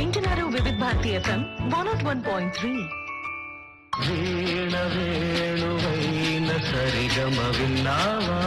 వింటున్నారు Vividh Bharati FM one nought one point three వీణ వేణువైన సరిగమ విన్నావా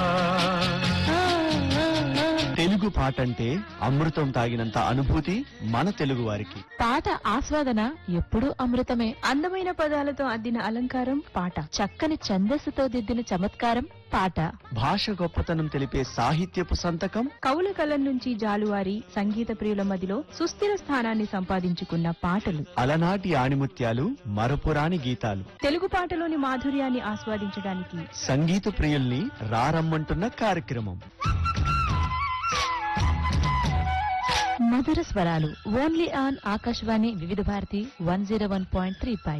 తెలుగు పాట అంటే అమృతం తాగినంత అనుభూతి మన తెలుగు వారికి పాట ఆస్వాదన ఎప్పుడూ అమృతమే అందమైన పదాలతో అద్దిన అలంకారం పాట చక్కని ఛందస్సుతో దిద్దిన చమత్కారం పాట భాష గొప్పతనం తెలిపే సాహిత్యపు సంతకం కవుల కలం నుంచి జాలువారి సంగీత ప్రియుల మదిలో సుస్థిర స్థానాన్ని సంపాదించుకున్న పాటలు అలనాటి ఆణిముత్యాలు మరపురాని గీతాలు తెలుగు పాటలోని మాధుర్యాన్ని ఆస్వాదించడానికి సంగీత ప్రియుల్ని రారమ్మంటున్న కార్యక్రమం మధుర స్వరాలు only on Akashvani Vividh Bharati one zero one point three పై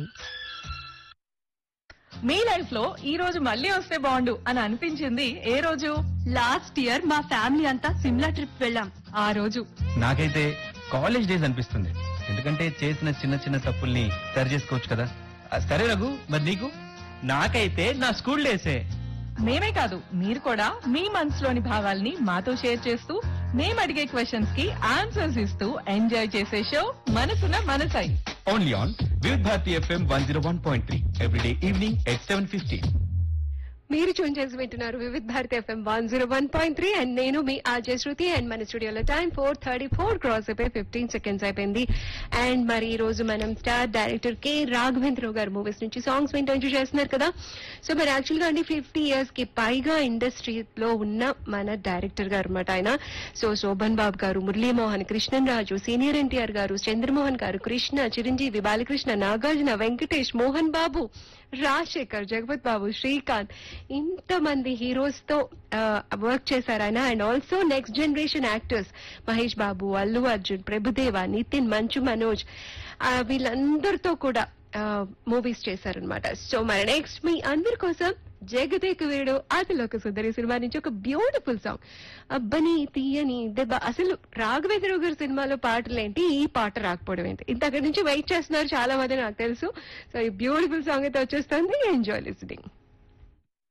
మీ లైఫ్ లో ఈ రోజు మళ్ళీ వస్తే బాగుండు అని అనిపించింది ఏ రోజు లాస్ట్ ఇయర్ మా ఫ్యామిలీ అంతా సిమ్లా ట్రిప్ వెళ్ళాం ఆ రోజు నాకైతే కాలేజ్ డేస్ అనిపిస్తుంది ఎందుకంటే చేసిన చిన్న చిన్న తప్పుల్ని సరి చేసుకోవచ్చు కదా ఆ, సరే రఘు మరి నీకు నాకైతే నా స్కూల్ డేసే మేమే కాదు మీరు కూడా మీ మనసులోని భావాల్ని మాతో షేర్ చేస్తూ మేము అడిగే క్వశ్చన్స్ కి ఆన్సర్స్ ఇస్తూ ఎంజాయ్ చేసే షో మనసున మనసై only on Vividh Bharati FM one zero one point three everyday evening at seven fifteen మీరు చూన్ చేసి వింటున్నారు Vividh Bharati FM one zero one point three and నేను మీ ఆర్జే శృతి అండ్ మన స్టూడియోలో time four thirty four cross అయిపోయి ఫిఫ్టీన్ సెకండ్స్ అయిపోయింది అండ్ మరి ఈ రోజు మనం స్టార్ డైరెక్టర్ కె రాఘవేంద్రరావు గారి మూవీస్ నుంచి సాంగ్స్ వింటూ ఎంజాయ్ చేస్తున్నారు కదా సో మరి యాక్చువల్ గా అండి ఫిఫ్టీ ఇయర్స్ కి పైగా ఇండస్ట్రీలో ఉన్న మన డైరెక్టర్ గారు అనమాట ఆయన సో శోభన్ బాబు గారు మురళీమోహన్ కృష్ణన్ రాజు సీనియర్ ఎన్టీఆర్ గారు చంద్రమోహన్ గారు కృష్ణ చిరంజీవి బాలకృష్ణ నాగార్జున వెంకటేష్ మోహన్ బాబు రాజశేఖర్ జగపత్ బాబు శ్రీకాంత్ ఇంతమంది హీరోస్ తో వర్క్ చేశారు ఆయన and also next generation actors Mahesh Babu Allu Arjun Prabhudeva Nithin Manchu Manoj ఆ, వీళ్ళందరితో కూడా మూవీస్ చేశారనమాట సో మరి నెక్స్ట్ మీ అందరి కోసం జగదేక వీరుడు అతిలోక సుందరి సినిమా నుంచి ఒక బ్యూటిఫుల్ సాంగ్ అబ్బని తీయని దెబ్బ అసలు రాఘవేంద్ర గారి సినిమాలో పాటలు ఏంటి ఈ పాట రాకపోవడం ఏంటి ఇంత అక్కడి నుంచి వెయిట్ చేస్తున్నారు చాలా మంది నాకు తెలుసు సో ఈ బ్యూటిఫుల్ సాంగ్ అయితే వచ్చేస్తుంది ఎంజాయ్ లిసనింగ్